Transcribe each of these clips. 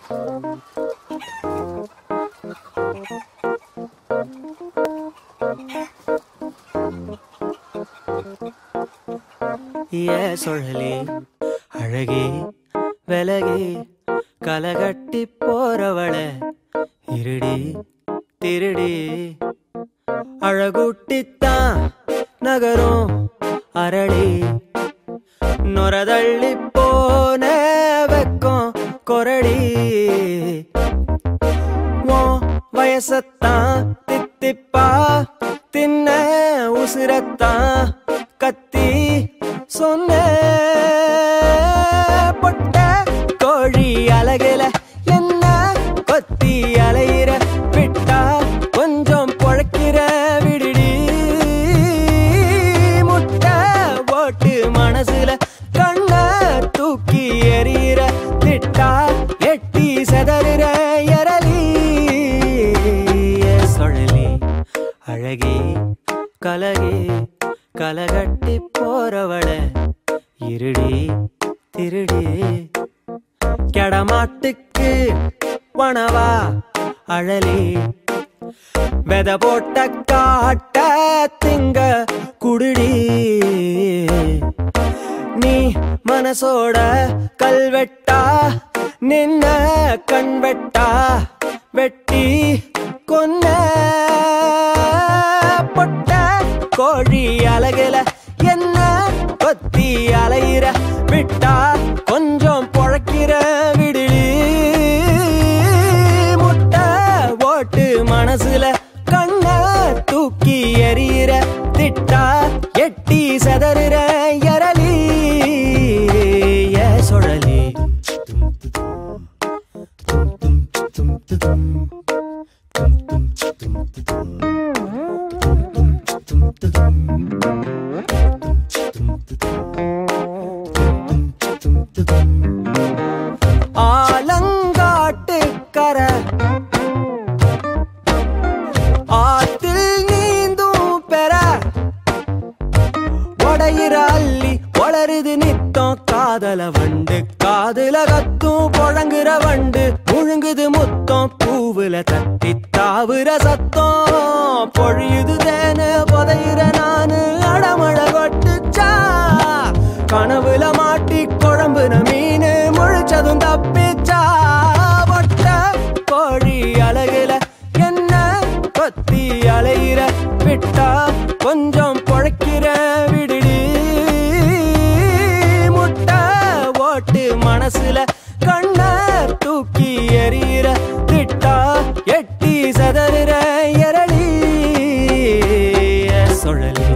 ஏ சுழலி அழகே விலகே கலகட்டி போறவள இருடி திருடி அழகுட்டித்தான் நகரும் அரளி நொரதள்ளி போன வெக்கம் கொரடி உன் வயசத்தான் தித்திப்பா தின்ன உசிரத்தான் கத்தி சொன்ன பொட்ட கோழி அழகில என்ன கொத்தி அலையிற விட்டா கொஞ்சம் பொழைக்கிற விடுடி முட்டை போட்டு மனசுல கண்ண தூக்கி எறிகிற திட்டா எட்டி செதறுற எரலி சொழலி அழகே கலகே கலகட்டி போறவள இருடி திருடி கெடமாட்டுக்கு வனவா அழலி வெத போட்ட காட்ட திங்க குடுடி நீ மனசோட கல்வெட்டா நின்ன கண்வெட்டா வெட்டி கொன்ன பொட்ட கோழி அழகுல என்ன கொத்தி அலையிற விட்டா கொஞ்சம் பொழைக்கிற விடுடி முட்டை ஓட்டு மனசுல கண்ண தூக்கி எறிகிற திட்டா எட்டி செதறுற எரலி ஏ சுழலி ஆலங்காட்டு கரை ஆத்தில் நீந்தும் பெற உடையிற அள்ளி வளருது நித்தம் காதல வண்டு காதுல கத்தும் புழங்குற வண்டு முழுங்குது முத்தம் பூவுல தட்டி தாவுற சத்தம் பொழியுது தேன புதையிற நானு அடமழ கொட்டுச்சா கனவுல மாட்டி குழம்புன மீன் முழிச்சதும் தப்பிச்சா வட்ட கோழி அழகுல என்ன கொத்தி அலையிற விட்டா கொஞ்சம் பொழைக்கிற விடுடி முட்டை ஓட்டு மனசுல கண்ண தூக்கி எறிகிற திட்டா எட்டி சதறுற எரளி சுழலி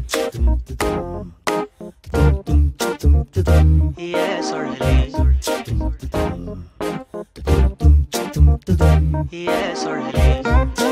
ஏ சுழலி ஏ சுழலி